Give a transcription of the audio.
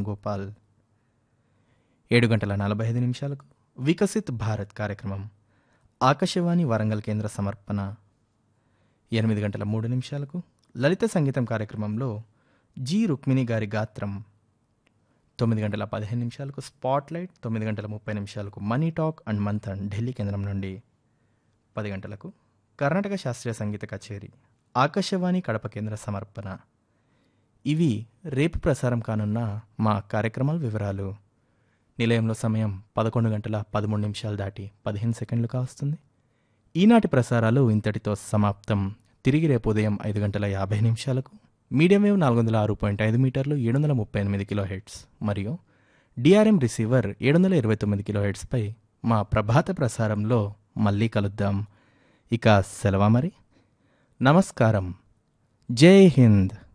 గోపాల్ ఏడు గంటల నలభై ఐదు నిమిషాలకు వికసిత్ భారత్ కార్యక్రమం ఆకాశవాణి వరంగల్ కేంద్ర సమర్పణ ఎనిమిది గంటల మూడు నిమిషాలకు లలిత సంగీతం కార్యక్రమంలో జి రుక్మిణి గారి గాత్రం తొమ్మిది గంటల పదిహేను నిమిషాలకు స్పాట్లైట్ తొమ్మిది గంటల ముప్పై నిమిషాలకు money talk and Manthan Delhi కేంద్రం నుండి పది గంటలకు కర్ణాటక శాస్త్రీయ సంగీత కచేరీ ఆకాశవాణి కడప కేంద్ర సమర్పణ ఇవి రేపు ప్రసారం కానున్న మా కార్యక్రమాల వివరాలు నిలయంలో సమయం పదకొండు గంటల పదమూడు నిమిషాలు దాటి పదిహేను సెకండ్లు కావస్తుంది ఈనాటి ప్రసారాలు ఇంతటితో సమాప్తం తిరిగి రేపు ఉదయం ఐదు గంటల యాభై నిమిషాలకు మీడియం వేవ్ నాలుగు వందల ఆరు పాయింట్ ఐదు మీటర్లు ఏడు వందల ముప్పై ఎనిమిది కిలో హెడ్స్ మరియు డిఆర్ఎం రిసీవర్ ఏడు వందల ఇరవై తొమ్మిది కిలో హెడ్స్పై మా ప్రభాత ప్రసారంలో మళ్ళీ కలుద్దాం ఇక సెలవా మరి నమస్కారం జై హింద్